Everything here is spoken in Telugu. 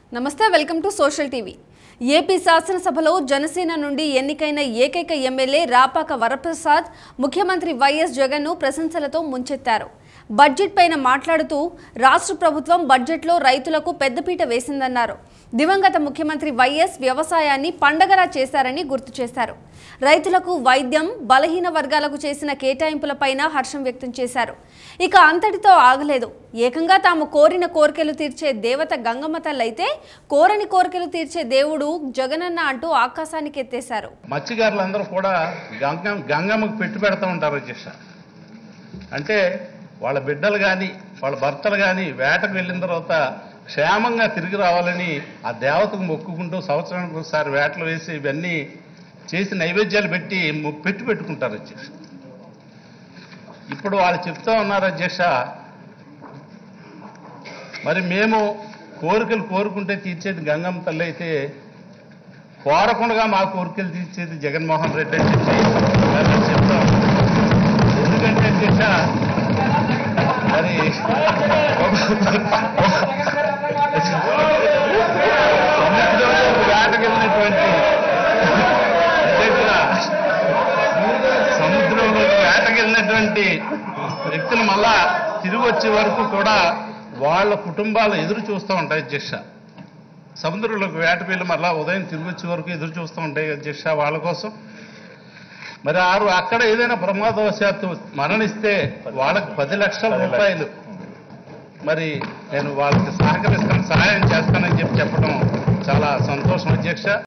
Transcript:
నమస్తే welcome to social TV AP శాసనసభలో జనసేన నుండి ఎన్నికైన ఏకైక ఎమ్మెల్యే రాపాక వరప్రసాద్ ముఖ్యమంత్రి వైఎస్ జగన్ను ప్రశంసలతో ముంచెత్తారు బడ్జెట్ పైన మాట్లాడుతూ రాష్ట్ర ప్రభుత్వం బడ్జెట్లో రైతులకు పెద్దపీట వేసిందన్నారు దివంగత ముఖ్యమంత్రి వైఎస్ వ్యవసాయాన్ని పండగలా చేశారని గుర్తు చేశారు రైతులకు వైద్యం బలహీన వర్గాలకు చేసిన కేటాయింపులపైన హర్షం వ్యక్తం చేశారు ఇక అంతటితో ఆగలేదు ఏకంగా తాము కోరిన కోరికలు తీర్చే దేవత గంగమ్మ తల్లైతే కోరని కోరికలు తీర్చే దేవుడు జగనన్న అంటూ ఆకాశానికి ఎత్తేశారు మత్స్యకారులందరూ కూడా గంగం గంగమ్మకు పెట్టి పెడతా ఉంటారు అధ్యక్ష అంటే వాళ్ళ బిడ్డలు కానీ వాళ్ళ భర్తలు కానీ వేటకు వెళ్ళిన తర్వాత క్షేమంగా తిరిగి రావాలని ఆ దేవతకు మొక్కుకుంటూ సంవత్సరానికి ఒకసారి వేటలు వేసి ఇవన్నీ చేసి నైవేద్యాలు పెట్టి మొ- పెట్టి పెట్టుకుంటారు అధ్యక్ష ఇప్పుడు వాళ్ళు చెప్తా ఉన్నారు అధ్యక్ష మరి మేము కోరికలు కోరుకుంటే తీర్చేది గంగమ్మ తల్లి అయితే కోరకుండా మా కోరికలు తీర్చేది జగన్మోహన్ రెడ్డి అని చెప్పి మేము చెప్తాం ఎందుకంటే అధ్యక్ష మరి సముద్రంలో వేటకెళ్ళినటువంటి అధ్యక్ష సముద్రంలో వేటకెళ్ళినటువంటి వ్యక్తులు మళ్ళా తిరిగి వచ్చే వరకు కూడా వాళ్ళ కుటుంబాలు ఎదురు చూస్తూ ఉంటాయి అధ్యక్ష సముద్రంలోకి వేట పిల్లి మళ్ళా ఉదయం తిరిగి వచ్చే వరకు ఎదురు చూస్తూ ఉంటాయి అధ్యక్ష వాళ్ళ కోసం మరి ఆరు అక్కడ ఏదైనా ప్రమాదవశాత్తు మరణిస్తే వాళ్ళకి పది లక్షల రూపాయలు మరి నేను వాళ్ళకి సహకరిస్తాను సహాయం చేస్తానని చెప్పి చెప్పడం చాలా సంతోషం అధ్యక్ష